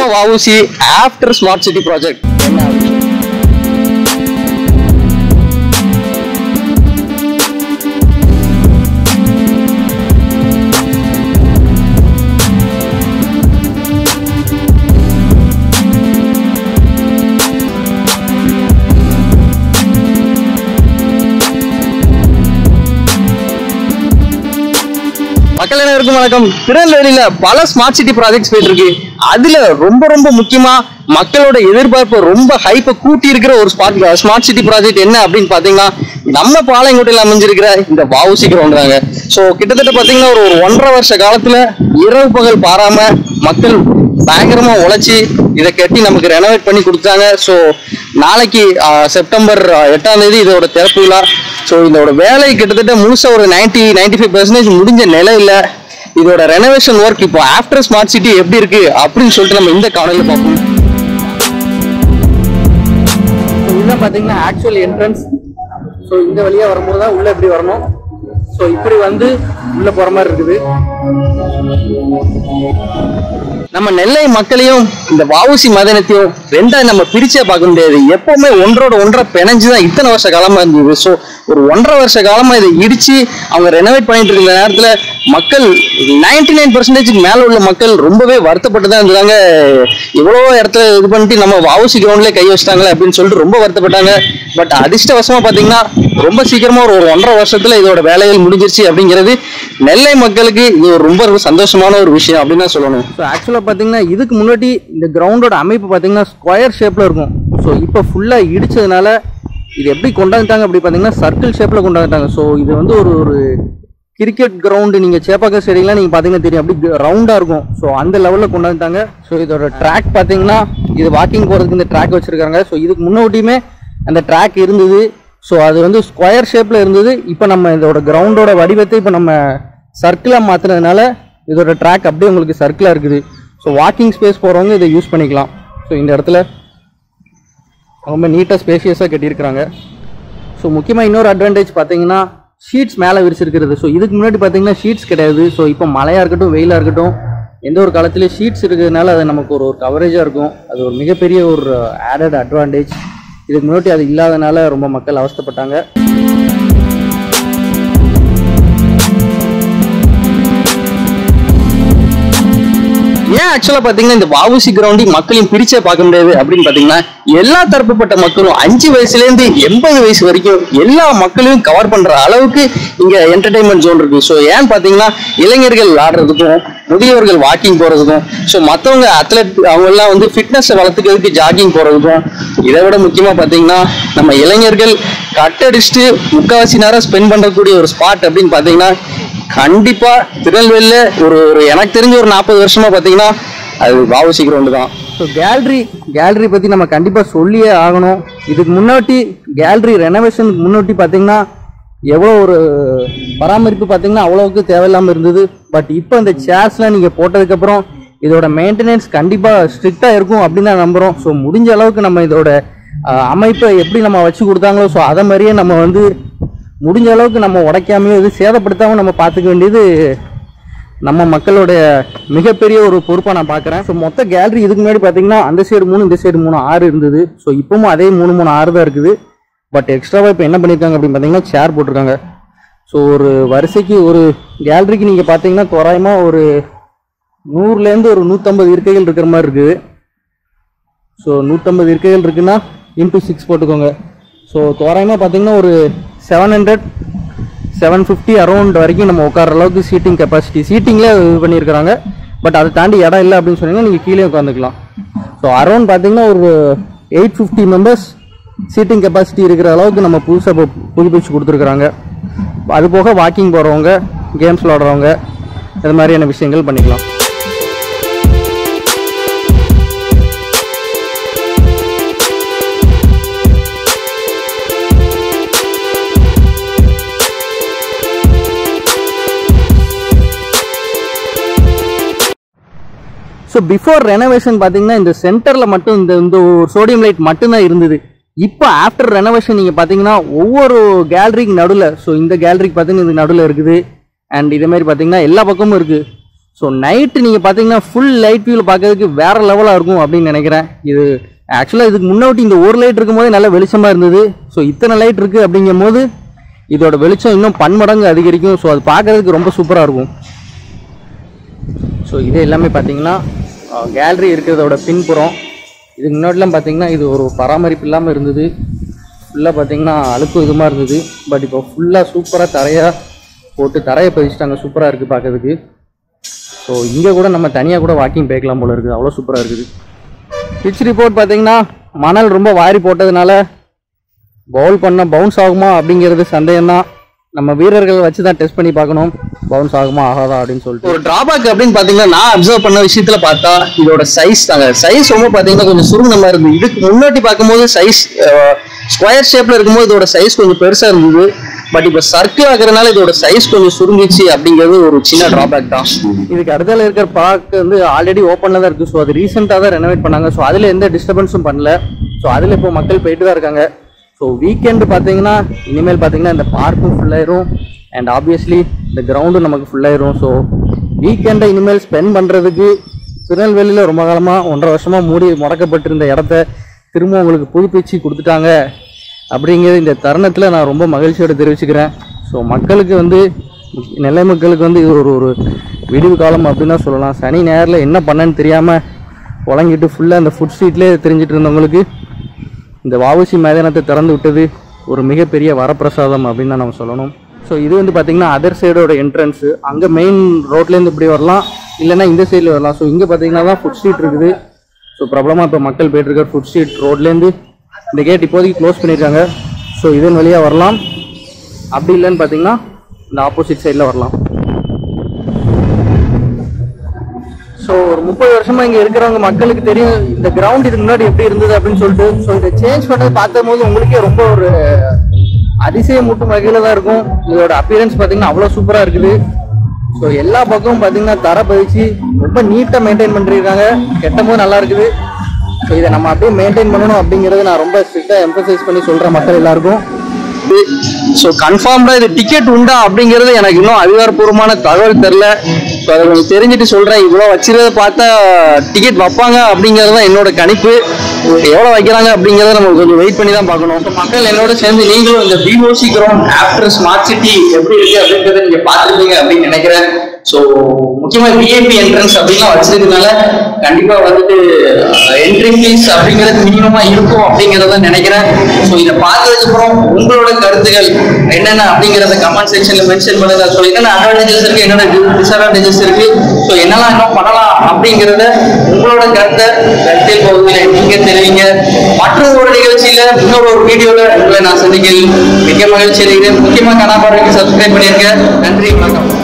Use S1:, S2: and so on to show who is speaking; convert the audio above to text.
S1: நம்ம VOC after smart city project என்ன ஆகுது? மக்கள் அனைவருக்கும் வணக்கம் திருநெல்வேலியில பல ஸ்மார்ட் சிட்டி ப்ராஜெக்ட்ஸ் போயிட்டு இருக்கு அதுல ரொம்ப ரொம்ப முக்கியமா மக்களோட எதிர்பார்ப்பு ரொம்ப ஹைப்பை கூட்டி இருக்கிற ஒரு ஸ்மார்ட் ஸ்மார்ட் சிட்டி ப்ராஜெக்ட் என்ன அப்படின்னு பாத்தீங்கன்னா நம்ம பாளையங்கோட்டையில் அமைஞ்சிருக்கிற இந்த வாவுசி கிரவுண்ட் தாங்க ஸோ கிட்டத்தட்ட பாத்தீங்கன்னா ஒரு ஒரு ஒன்றரை வருஷ காலத்துல இரவு பகல் பாராம மக்கள் பயங்கரமா உழைச்சி இதை கட்டி நமக்கு ரெனோவேட் பண்ணி கொடுத்தாங்க ஸோ நாளைக்கு ஆஹ், செப்டம்பர் ஆஹ், எட்டாம் தேதி இதோட திறப்பு விழா ஸோ இதோட வேலை கிட்டத்தட்ட முழுசா ஒரு நைன்டி நைன்டி ஃபைவ் பர்சன்டேஜ் முடிஞ்ச நிலையில இதோட ரெனோவேஷன் ஒர்க் இப்போ ஆஃப்டர் ஸ்மார்ட் சிட்டி எப்படி இருக்கு அப்படின்னு சொல்லிட்டு நம்ம இந்த காணொலியில் பார்ப்போம் இதுதான் பார்த்தீங்கன்னா ஆக்சுவல் என்ட்ரன்ஸ் ஸோ இந்த வழியாக வரும்போது தான் உள்ளே எப்படி வரணும் ஸோ இப்படி வந்து உள்ளே போகிற மாதிரி இருக்குது நம்ம நெல்லை மக்களையும் இந்த வாவுசி மதனத்தையும் ரெண்டா நம்ம பிரிச்சே பார்க்க முடியாது எப்பவுமே ஒன்றோட ஒன்றரை பிணைஞ்சு தான் இத்தனை வருஷ காலமா இருந்தது ஸோ ஒரு ஒன்றரை வருஷ காலமா இதை இடிச்சு அவங்க ரெனோவேட் பண்ணிட்டு இருக்கிற நேரத்துல மக்கள் நைன்டி நைன் பர்சன்டேஜுக்கு மேல உள்ள மக்கள் ரொம்பவே வருத்தப்பட்டு தான் இருந்தாங்க இவ்வளோ இடத்துல இது பண்ணிட்டு நம்ம வாவுசி கிரவுண்ட்லேயே கை வச்சிட்டாங்களே அப்படின்னு சொல்லிட்டு ரொம்ப வருத்தப்பட்டாங்க பட் அதிர்ஷ்டவசமா பாத்தீங்கன்னா ரொம்ப சீக்கிரமா ஒரு ஒரு ஒன்றரை வருஷத்துல இதோட வேலைகள் முடிஞ்சிருச்சு அப்படிங்கிறது நெல்லை மக்களுக்கு இது ஒரு ரொம்ப ரொம்ப சந்தோஷமான ஒரு விஷயம் அப்படின்னு தான் சொல்லணும் ஸோ ஆக்சுவலாக பார்த்தீங்கன்னா இதுக்கு முன்னாடி இந்த கிரவுண்டோட அமைப்பு பார்த்தீங்கன்னா ஸ்கொயர் ஷேப்பில் இருக்கும் ஸோ இப்போ ஃபுல்லாக இடிச்சதுனால இது எப்படி கொண்டாந்துட்டாங்க அப்படி பார்த்தீங்கன்னா சர்க்கிள் ஷேப்பில் கொண்டாந்துட்டாங்க ஸோ இது வந்து ஒரு ஒரு கிரிக்கெட் கிரவுண்டு நீங்கள் சேப்பாக்கம் ஸ்டேடியம்லாம் நீங்கள் பார்த்தீங்கன்னா தெரியும் அப்படி ரவுண்டாக இருக்கும் ஸோ அந்த லெவலில் கொண்டாந்துட்டாங்க ஸோ இதோட ட்ராக் பார்த்தீங்கன்னா இது வாக்கிங் போகிறதுக்கு இந்த ட்ராக் வச்சுருக்காங்க ஸோ இதுக்கு முன்னாடியுமே அந்த ட்ராக் இருந்தது ஸோ அது வந்து ஸ்கொயர் ஷேப்பில் இருந்தது இப்போ நம்ம இதோட கிரவுண்டோட வடிவத்தை இப்போ நம்ம சர்க்கிளாக மாற்றினதுனால இதோட ட்ராக் அப்படியே உங்களுக்கு சர்க்கிளாக இருக்குது ஸோ வாக்கிங் ஸ்பேஸ் போகிறவங்க இதை யூஸ் பண்ணிக்கலாம் ஸோ இந்த இடத்துல ரொம்ப நீட்டாக ஸ்பேஷியஸாக கட்டியிருக்கிறாங்க ஸோ முக்கியமாக இன்னொரு அட்வான்டேஜ் பார்த்தீங்கன்னா ஷீட்ஸ் மேலே விரிச்சிருக்கிறது ஸோ இதுக்கு முன்னாடி பார்த்தீங்கன்னா ஷீட்ஸ் கிடையாது ஸோ இப்போ மழையாக இருக்கட்டும் வெயிலாக இருக்கட்டும் எந்த ஒரு காலத்துலேயும் ஷீட்ஸ் இருக்கிறதுனால அது நமக்கு ஒரு ஒரு கவரேஜாக இருக்கும் அது ஒரு மிகப்பெரிய ஒரு ஆடட் அட்வான்டேஜ் இதுக்கு முன்னாடி அது இல்லாதனால ரொம்ப மக்கள் அவஸ்தைப்பட்டாங்க ஏன் ஆக்சுவலா பாத்தீங்கன்னா இந்த வாவுசி கிரவுண்டி மக்களையும் பிரிச்சே பார்க்க முடியாது அப்படின்னு பாத்தீங்கன்னா எல்லா தரப்புப்பட்ட மக்களும் அஞ்சு வயசுல இருந்து எண்பது வயசு வரைக்கும் எல்லா மக்களையும் கவர் பண்ற அளவுக்கு இங்க என்டர்டைன்மெண்ட் ஜோன் இருக்கு ஸோ ஏன்னு பாத்தீங்கன்னா இளைஞர்கள் ஆடுறதுக்கும் முதியவர்கள் வாக்கிங் போறதுக்கும் ஸோ மற்றவங்க அத்லட் அவங்க எல்லாம் வந்து ஃபிட்னஸ் வளர்த்துக்கிறதுக்கு ஜாகிங் போறதுக்கும் இதை விட முக்கியமா பாத்தீங்கன்னா நம்ம இளைஞர்கள் கட்டடிச்சுட்டு முக்காவாசி நேரம் ஸ்பெண்ட் பண்ணக்கூடிய ஒரு ஸ்பாட் அப்படின்னு பாத்தீங்கன்னா கண்டிப்பா திருநெல்வேலியில ஒரு ஒரு எனக்கு தெரிஞ்ச ஒரு நாற்பது வருஷமா பாத்தீங்கன்னா அது வாவுசி கிரவுண்டு தான் ஸோ கேலரி கேலரி பத்தி நம்ம கண்டிப்பா சொல்லியே ஆகணும் இதுக்கு முன்னாடி கேலரி ரெனோவேஷனுக்கு முன்னாடி பாத்தீங்கன்னா எவ்வளோ ஒரு பராமரிப்பு பார்த்தீங்கன்னா அவ்வளோவுக்கு தேவையில்லாமல் இருந்தது பட் இப்போ இந்த சேர்ஸ்லாம் நீங்கள் போட்டதுக்கப்புறம் இதோட மெயின்டெனன்ஸ் கண்டிப்பாக ஸ்ட்ரிக்டாக இருக்கும் அப்படின்னு நான் நம்புகிறோம் ஸோ முடிஞ்ச அளவுக்கு நம்ம இதோட அஹ், அமைப்பை எப்படி நம்ம வச்சு கொடுத்தாங்களோ ஸோ அதை மாதிரியே நம்ம வந்து முடிஞ்ச அளவுக்கு நம்ம உடைக்காமையோ இது சேதப்படுத்தாமல் நம்ம பார்த்துக்க வேண்டியது நம்ம மக்களுடைய மிகப்பெரிய ஒரு பொறுப்பை நான் பார்க்குறேன் ஸோ மொத்த கேலரி இதுக்கு முன்னாடி பார்த்தீங்கன்னா அந்த சைடு மூணு இந்த சைடு மூணு ஆறு இருந்தது ஸோ இப்பவும் அதே மூணு மூணு ஆறு தான் இருக்குது பட் எக்ஸ்ட்ராவாக இப்போ என்ன பண்ணியிருக்காங்க அப்படின்னு பார்த்தீங்கன்னா சேர் போட்டிருக்காங்க ஸோ ஒரு வரிசைக்கு ஒரு கேலரிக்கு நீங்கள் பார்த்தீங்கன்னா தோராயமாக ஒரு நூறுலேருந்து ஒரு நூற்றம்பது இருக்கைகள் இருக்கிற மாதிரி இருக்குது ஸோ நூற்றம்பது இருக்கைகள் இருக்குன்னா இன்டூ சிக்ஸ் போட்டுக்கோங்க ஸோ தோராயமாக பார்த்தீங்கன்னா ஒரு seven hundred seven fifty around வரைக்கும் நம்ம உட்கார அளவுக்கு சீட்டிங் கெப்பாசிட்டி சீட்டிங்லேயே இது பண்ணியிருக்கிறாங்க பட் அதை தாண்டி இடம் இல்லை அப்படின்னு சொன்னீங்கன்னா நீங்கள் கீழே உட்காந்துக்கலாம் ஸோ அரௌண்ட் பார்த்தீங்கன்னா ஒரு eight fifty members seating capacity இருக்கிற அளவுக்கு நம்ம புதுசாக இப்போ புதுப்பிச்சு கொடுத்துருக்குறாங்க அது போக வாக்கிங் போகிறவங்க கேம்ஸ் விளாடுறவங்க இது மாதிரியான விஷயங்கள் பண்ணிக்கலாம் ஸோ பிஃபோர் ரெனோவேஷன் பார்த்தீங்கன்னா இந்த சென்டரில் மட்டும் இந்த இந்த ஒரு சோடியம் லைட் மட்டும்தான் இருந்தது இப்போ ஆஃப்டர் ரெனோவேஷன் நீங்கள் பார்த்தீங்கன்னா ஒவ்வொரு கேலரிக்கு நடுவில் ஸோ இந்த கேலரிக்கு பார்த்தீங்கன்னா இது நடுவில் இருக்குது அண்ட் இதே மாதிரி பார்த்தீங்கன்னா எல்லா பக்கமும் இருக்குது ஸோ நைட்டு நீங்கள் பார்த்தீங்கன்னா ஃபுல் லைட் வியூவில் பார்க்கறதுக்கு வேற லெவலாக இருக்கும் அப்படின்னு நினைக்கிறேன் இது ஆக்சுவலாக இதுக்கு முன்னாடி இந்த ஒரு லைட் இருக்கும்போது நல்ல வெளிச்சமாக இருந்தது ஸோ இத்தனை லைட் இருக்குது அப்படிங்கும் போது இதோட வெளிச்சம் இன்னும் பன்மடங்கு அதிகரிக்கும் ஸோ அது பார்க்கறதுக்கு ரொம்ப சூப்பராக இருக்கும் ஸோ இது எல்லாமே பார்த்தீங்கன்னா கேலரி இருக்கிறதோட பின்புறம் இதுக்கு முன்னாடிலாம் பார்த்தீங்கன்னா இது ஒரு பராமரிப்பு இல்லாமல் இருந்தது ஃபுல்லாக பார்த்தீங்கன்னா அழுக்கு இதுமாக இருந்தது பட் இப்போ ஃபுல்லாக சூப்பராக தரையாக போட்டு தரையை பதிச்சிட்டாங்க சூப்பராக இருக்குது பார்க்கறதுக்கு ஸோ இங்கே கூட நம்ம தனியாக கூட வாக்கிங் போய்க்கலாம் போல இருக்குது அவ்வளோ சூப்பராக இருக்குது பிச் ரிப்போர்ட் பார்த்தீங்கன்னா மணல் ரொம்ப வாரி போட்டதுனால பவுல் பண்ண பவுன்ஸ் ஆகுமா அப்படிங்கிறது சந்தேகம் தான் நம்ம வீரர்கள் வச்சு தான் டெஸ்ட் பண்ணி பார்க்கணும் பவுன்ஸ் ஆகுமா ஆகாதா அப்படின்னு சொல்லிட்டு ஒரு டிராபேக் அப்படின்னு பார்த்தீங்கன்னா நான் அப்சர்வ் பண்ண விஷயத்துல பார்த்தா இதோட சைஸ் தாங்க சைஸ் ரொம்ப பார்த்தீங்கன்னா கொஞ்சம் சுருங்கின மாதிரி இருந்தது இதுக்கு முன்னாடி பார்க்கும்போது சைஸ் ஸ்கொயர் ஷேப்ல இருக்கும்போது இதோட சைஸ் கொஞ்சம் பெருசா இருந்தது பட் இப்போ சர்க்கிள் ஆகுறதுனால இதோட சைஸ் கொஞ்சம் சுருங்கிச்சு அப்படிங்கிறது ஒரு சின்ன டிராபேக் தான் இதுக்கு அடுத்தால இருக்கிற பார்க் வந்து ஆல்ரெடி ஓப்பன்ல தான் இருக்கு ஸோ அது ரீசெண்டாக தான் ரெனோவேட் பண்ணாங்க ஸோ அதுல எந்த டிஸ்டர்பன்ஸும் பண்ணல ஸோ அதுல இப்போ மக்கள் போயிட்டு தான் இருக்காங்க ஸோ வீக்கெண்டு பார்த்தீங்கன்னா இனிமேல் பார்த்தீங்கன்னா இந்த பார்க்கும் ஃபுல்லாயிரும் அண்ட் ஆப்வியஸ்லி இந்த கிரவுண்டும் நமக்கு ஃபுல்லாயிரும் ஸோ வீக்கெண்டை இனிமேல் ஸ்பெண்ட் பண்ணுறதுக்கு திருநெல்வேலியில் ரொம்ப காலமாக ஒன்றரை வருஷமாக மூடி முடக்கப்பட்டிருந்த இடத்த திரும்ப உங்களுக்கு புதுப்பிச்சு கொடுத்துட்டாங்க அப்படிங்கிறது இந்த தருணத்தில் நான் ரொம்ப மகிழ்ச்சியோட தெரிவிச்சுக்கிறேன் ஸோ மக்களுக்கு வந்து நெல்லை மக்களுக்கு வந்து இது ஒரு ஒரு விடிவு காலம் அப்படின்னு தான் சொல்லலாம் சனி நேரில் என்ன பண்ணேன்னு தெரியாமல் புழங்கிட்டு ஃபுல்லாக அந்த ஃபுட் ஸ்ட்ரீட்லேயே தெரிஞ்சிட்டு இருந்தவங்களுக்கு இந்த வாவுசி மைதானத்தை திறந்து விட்டது ஒரு மிகப்பெரிய வரப்பிரசாதம் அப்படின்னு தான் நம்ம சொல்லணும் ஸோ இது வந்து பார்த்தீங்கன்னா அதர் சைடோட என்ட்ரன்ஸு அங்கே மெயின் ரோட்லேருந்து இப்படி வரலாம் இல்லைன்னா இந்த சைடில் வரலாம் ஸோ இங்கே பார்த்தீங்கன்னா தான் ஃபுட் ஸ்ட்ரீட் இருக்குது ஸோ பிரபலமாக இப்போ மக்கள் போயிட்டு இருக்க ஃபுட் ஸ்ட்ரீட் ரோட்லேருந்து இந்த கேட் இப்போதைக்கு க்ளோஸ் பண்ணியிருக்காங்க ஸோ இதன் வழியாக வரலாம் அப்படி இல்லைன்னு பார்த்தீங்கன்னா இந்த ஆப்போசிட் சைடில் வரலாம் ஸோ ஒரு முப்பது வருஷமா இங்க இருக்கிறவங்க மக்களுக்கு தெரியும் இந்த கிரவுண்ட் இதுக்கு முன்னாடி எப்படி இருந்தது அப்படின்னு சொல்லிட்டு ஸோ இதை சேஞ்ச் பண்ணது பார்க்கும் போது உங்களுக்கே ரொம்ப ஒரு அதிசயமூட்டும் வகையில தான் இருக்கும் இதோட அப்பியரன்ஸ் பார்த்தீங்கன்னா அவ்வளோ சூப்பரா இருக்குது ஸோ எல்லா பக்கமும் பார்த்தீங்கன்னா தர பதிச்சு ரொம்ப நீட்டாக மெயின்டைன் பண்ணிருக்காங்க கெட்டும் போது நல்லா இருக்குது ஸோ இதை நம்ம அப்படியே மெயின்டைன் பண்ணணும் அப்படிங்கறத நான் ரொம்ப ஸ்ட்ரிக்டாக எம்பசைஸ் பண்ணி சொல்றேன் மக்கள் எல்லாருக்கும் ஸோ கன்ஃபார்ம்டா இது டிக்கெட் உண்டா அப்படிங்கிறது எனக்கு இன்னும் அதிகாரப்பூர்வமான தகவல் தெரில ஸோ அதை கொஞ்சம் தெரிஞ்சுட்டு சொல்றேன் இவ்வளோ வச்சிருக்கிறத பார்த்தா டிக்கெட் வைப்பாங்க அப்படிங்கிறது தான் என்னோட கணிப்பு எவ்வளோ வைக்கிறாங்க அப்படிங்கிறத நம்ம கொஞ்சம் வெயிட் பண்ணி தான் பார்க்கணும் ஸோ மக்கள் என்னோட சேர்ந்து நீங்களும் இந்த VOC ground after smart city எப்படி இருக்கு அப்படின்றத நீங்க பார்த்துருப்பீங்க அப்படின்னு நினைக்கிறேன் ஸோ முக்கியமா விஐபி என்ட்ரன்ஸ் அப்படின்லாம் வச்சிருக்கனால கண்டிப்பா வந்துட்டு என்ட்ரி ஃபீஸ் அப்படிங்கிறது மினிமமா இருக்கும் அப்படிங்கிறத நினைக்கிறேன் ஸோ இதை பார்த்ததுக்கு அப்புறம் உங்களோட கருத்துகள் என்னென்ன அப்படிங்கிறத கமெண்ட் செக்ஷன்ல மென்ஷன் பண்ணுங்க ஸோ என்னென்ன அட்வான்டேஜஸ் இருக்கு என்னென்ன டிஸ்அட்வான்டேஜஸ் இருக்கு ஸோ என்னெல்லாம் இன்னும் பண்ணலாம் அப்படிங்கிறத உங்களோட கருத்தை கருத்தில் பகுதியில் நீங்க தெரிவிங்க மற்றொரு ஒரு நிகழ்ச்சியில இன்னொரு ஒரு வீடியோல உங்களை நான் சந்திக்கிறேன் மிக மகிழ்ச்சி அடைகிறேன் முக்கியமா கனாபாருக்கு சப்ஸ்கிரைப் பண்ணிருக்கேன் நன்றி வணக்கம்